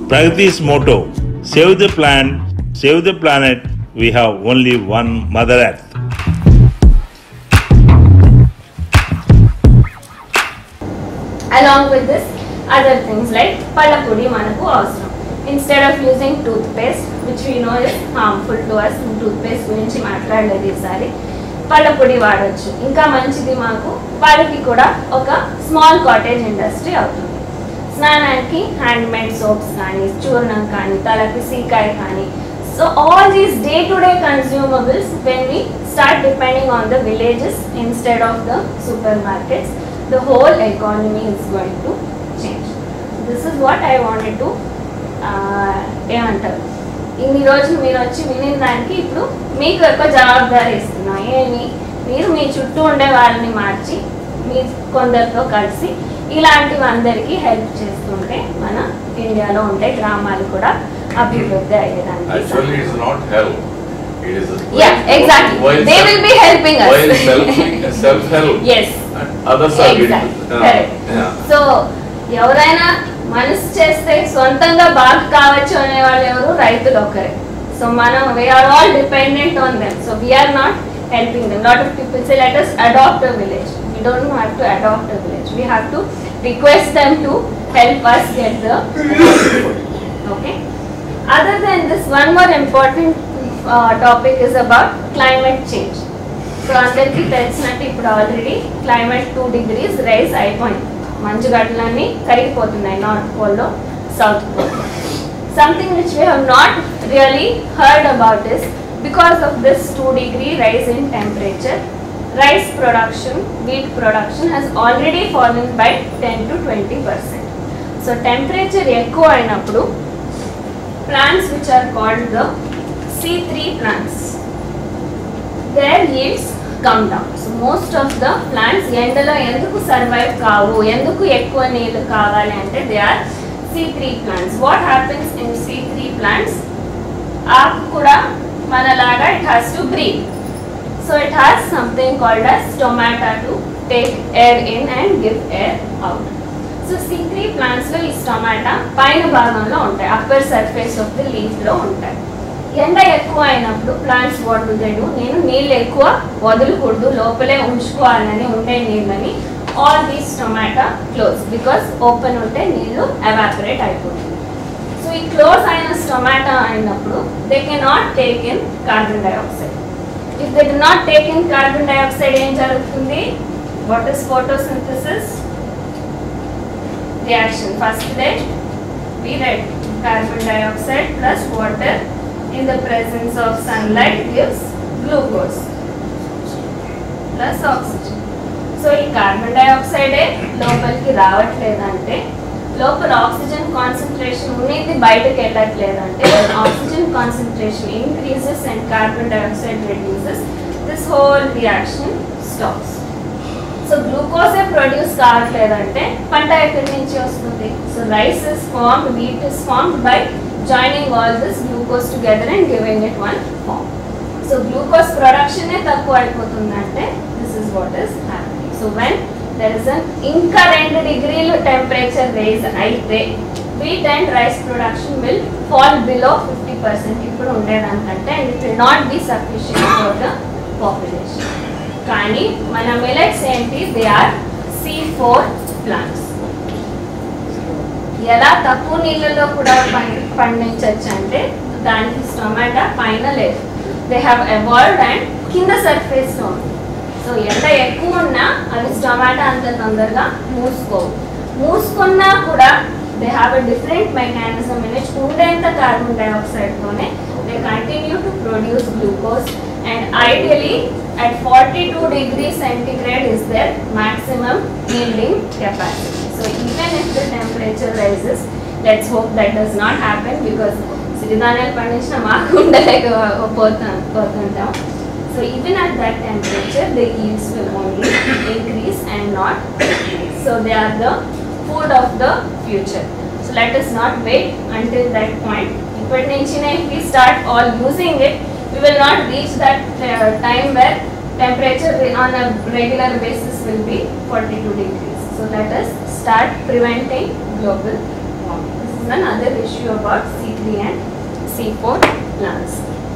Pragati's motto Save the plant, save the planet, we have only one Mother Earth. along with this other things like పళ్ళపొడి మనకు అవసరం instead of using toothpaste which we know is harmful to us toothpaste గురించి మాట్లాడలేదు ఈసారి పళ్ళపొడి వాడచ్చు ఇంకా మంచిది మాకు వాళ్ళకి కూడా ఒక స్మాల్ కాటేజ్ ఇండస్ట్రీ అవుతుంది స్నానానికి హ్యాండ్ మేడ్ సోప్స్ కానీ చూర్ణం కానీ తలకి సీకాయ కానీ so all these day to day consumables when we start depending on the villages instead of the supermarkets the whole economy is going to change. This is what I wanted to ఏమంటారు ఇన్ని రోజులు మీరు వచ్చి వినిన దానికి ఇప్పుడు మీకు ఒక జవాబుదారీ ఇస్తున్నా ఏమి మీరు మీ చుట్టూ ఉండే వాళ్ళని మార్చి మీ కొందరితో కలిసి ఇలాంటివి అందరికీ హెల్ప్ చేస్తుంటే మన ఇండియాలో ఉండే గ్రామాలు కూడా అభివృద్ధి అయ్యేదానికి Actually, it's not help. It is. a- Yeah, exactly. While They self- will be helping us. While self, self-help. Yes. and Others are getting. Exactly. Yeah, Correct. yeah. So ఎవరైనా మనసు చేస్తే సొంతంగా బాగా కావచ్చు అనే వాళ్ళు ఎవరు రైతులు ఒకరే సో మనం we are all dependent on them so we are not helping them lot of people say let us adopt a village we don't have to adopt a village we have to request them to help us get the okay other than this one more important topic is about climate change so అందరికీ తెలిసినట్టు ఇప్పుడు already climate two degrees rise అయిపోయింది మంచుగడ్డలన్నీ కరిగిపోతున్నాయి north పోల్లో south pole something which we have not really heard about is because of this two degree rise in temperature rice production wheat production has already fallen by ten to twenty percent so temperature ఎక్కువ అయినప్పుడు plants which are called the C three plants their yields come down so most of the plants ఎండలో ఎందుకు survive కావు ఎందుకు ఎక్కువ నీళ్ళు కావాలి అంటే they are C three plants what happens in C three plants ఆకు కూడా మనలాగా it has to breathe so it has something called as stomata to take air in and give air out so C three ప్లాంట్స్లో ఈ stomata పైన భాగంలో ఉంటాయి upper surface of the లీఫ్లో ఉంటాయి ఎండ ఎక్కువ అయినప్పుడు plants what do they do నేను నీళ్ళు ఎక్కువ వదలకూడదు లోపలే ఉంచుకోవాలని ఉండే నీళ్ళని all these stomata close because open ఉంటే నీళ్ళు ఎవాపరేట్ అయిపోతుంది సో ఈ క్లోజ్ అయిన టొమాటో అయినప్పుడు they can not take in carbon dioxide if they do not take in carbon dioxide ఏం జరుగుతుంది what is photosynthesis reaction. First day, we read carbon dioxide plus water in the presence of sunlight gives glucose plus oxygen. So ఈ carbon డైఆక్సైడే లోపలికి రావట్లేదంటే లోపల oxygen concentration ఉన్నది బయటకు వెళ్ళట్లేదంటే oxygen concentration increases and carbon dioxide reduces this whole reaction stops so గ్లూకోజే produce కావట్లేదంటే పంట ఎక్కడి నుంచి వస్తుంది so rice is formed wheat is formed by joining all this glucose together and giving it one form so glucose ప్రొడక్షనే తక్కువ అయిపోతుందంటే this is what is happening so when there is an ఇంకా రెండు డిగ్రీలు టెంపరేచర్ రేజ్ అయితే wheat and rice production will fall below fifty percent ఇప్పుడు ఉండేదానికంటే and it will not be sufficient for the population కానీ మన మిలెట్స్ ఏంటి they are C four plants ఎలా తక్కువ నీళ్ళలో కూడా పండి పండించవచ్చు అంటే దానికి టొమాటో పైన లేదు దే హ్యావ్ ఎవాల్వ్డ్ అండ్ కింద సర్ఫేస్లో ఉంది సో ఎంత ఎక్కువ ఉన్నా అవి టొమాటో అంత తొందరగా మూసుకోవు మూసుకున్నా కూడా they have a different mechanism in it ఉండేంత కార్బన్ డైఆక్సైడ్తోనే they continue to produce glucose and ideally at 42 degrees centigrade is their maximum yielding capacity. So even if the temperature rises, let's hope that does not happen because సిరిధాన్యాలు పండించిన మాకు ఉండలేకపోతాం పోతుంటాం so even at that temperature the yields will only increase and not so they are the food of the future so let us not wait until that point ఇప్పటి నుంచినే if we start all using it we will not reach that uh, time where temperature re- on a regular basis will be 42 degrees. So let us start preventing global warming. This is another issue about C3 and C4 plants.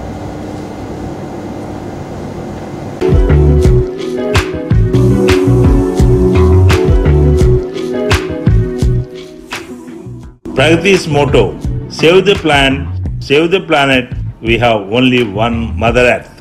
Pragati's motto Save the plant, save the planet, we have only one Mother Earth.